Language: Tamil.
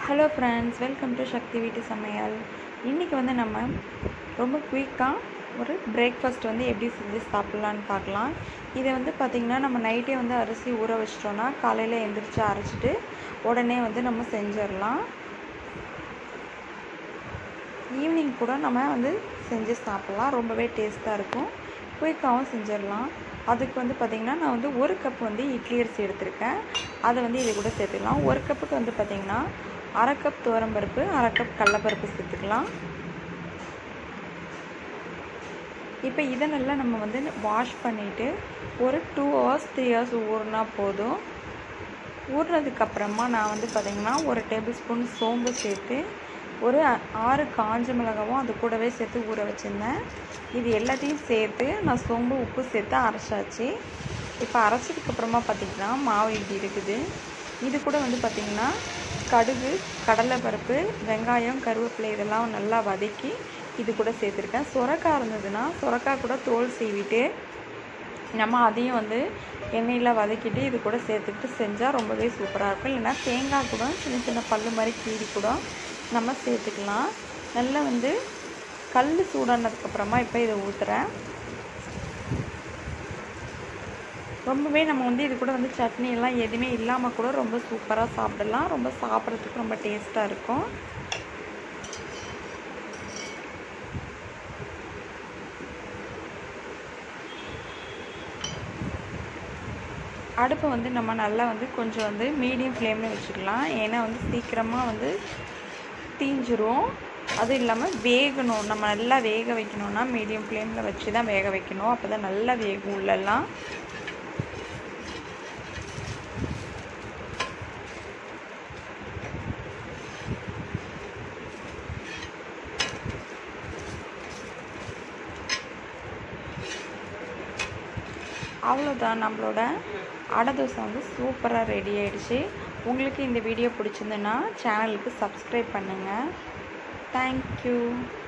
hello friends welcome to Sakthi வீட்டு சமையல் இன்றைக்கி வந்து நம்ம ரொம்ப குயிக்காக ஒரு பிரேக்ஃபாஸ்ட் வந்து எப்படி செஞ்சு சாப்பிட்லான்னு பார்க்கலாம் இதை வந்து பார்த்திங்கன்னா நம்ம நைட்டே வந்து அரிசி ஊற வச்சிட்டோன்னா காலையில் எந்திரிச்சு அரைச்சிட்டு உடனே வந்து நம்ம செஞ்சிடலாம் ஈவினிங் கூட நம்ம வந்து செஞ்சு சாப்பிட்லாம் ரொம்பவே டேஸ்ட்டாக இருக்கும் குயிக்காகவும் செஞ்சிடலாம் அதுக்கு வந்து பார்த்திங்கன்னா நான் வந்து ஒரு கப் வந்து இட்லி அரிசி எடுத்திருக்கேன் அதை வந்து இது கூட சேர்த்துக்கலாம் ஒரு கப்புக்கு வந்து பார்த்திங்கன்னா அரை கப் துவரம்பருப்பு அரை கப் கடலப்பருப்பு சேர்த்துக்கலாம் இப்போ இதை நல்லா நம்ம வந்து வாஷ் பண்ணிவிட்டு ஒரு டூ ஹவர்ஸ் த்ரீ ஹவர்ஸ் ஊறினா போதும் ஊறினதுக்கப்புறமா நான் வந்து பார்த்திங்கன்னா ஒரு டேபிள் ஸ்பூன் சோம்பு சேர்த்து ஒரு ஆறு காஞ்ச மிளகாவும் அது கூடவே சேர்த்து ஊற வச்சுருந்தேன் இது எல்லாத்தையும் சேர்த்து நான் சோம்பு உப்பு சேர்த்து அரைச்சாச்சு இப்போ அரைச்சதுக்கப்புறமா பார்த்திங்கன்னா மாவு இப்படி இருக்குது இது கூட வந்து பார்த்திங்கன்னா கடுகு கடலைப்பருப்பு வெங்காயம் கருவேப்பிலை இதெல்லாம் நல்லா வதக்கி இது கூட சேர்த்துருக்கேன் சுரக்காய் இருந்ததுன்னா சுரக்காய் கூட தோல் சீவிட்டு நம்ம அதையும் வந்து எண்ணெயில் வதக்கிட்டு இது கூட சேர்த்துக்கிட்டு செஞ்சால் ரொம்பவே சூப்பராக இருக்கும் இல்லைன்னா தேங்காய் கூட சின்ன சின்ன பல் மாதிரி கீறி கூட நம்ம சேர்த்துக்கலாம் நல்லா வந்து கல் சூடானதுக்கப்புறமா இப்போ இதை ஊற்றுறேன் ரொம்பவே நம்ம வந்து இது கூட வந்து சட்னி எல்லாம் எதுவுமே இல்லாமல் கூட ரொம்ப சூப்பராக சாப்பிடலாம் ரொம்ப சாப்பிட்றதுக்கு ரொம்ப டேஸ்ட்டாக இருக்கும் அடுப்பை வந்து நம்ம நல்லா வந்து கொஞ்சம் வந்து மீடியம் ஃப்ளேமில் வச்சுக்கலாம் ஏன்னா வந்து சீக்கிரமாக வந்து தீஞ்சிரும் அதுவும் இல்லாமல் வேகணும் நம்ம நல்லா வேக வைக்கணும்னா மீடியம் ஃப்ளேமில் வச்சு தான் வேக வைக்கணும் அப்போ தான் நல்லா வேகும் உள்ளெல்லாம் அவ்வளோதான் நம்மளோட அடை தோசை வந்து சூப்பராக ரெடி ஆகிடுச்சு உங்களுக்கு இந்த வீடியோ பிடிச்சிருந்துன்னா சேனலுக்கு சப்ஸ்கிரைப் பண்ணுங்கள் தேங்க்யூ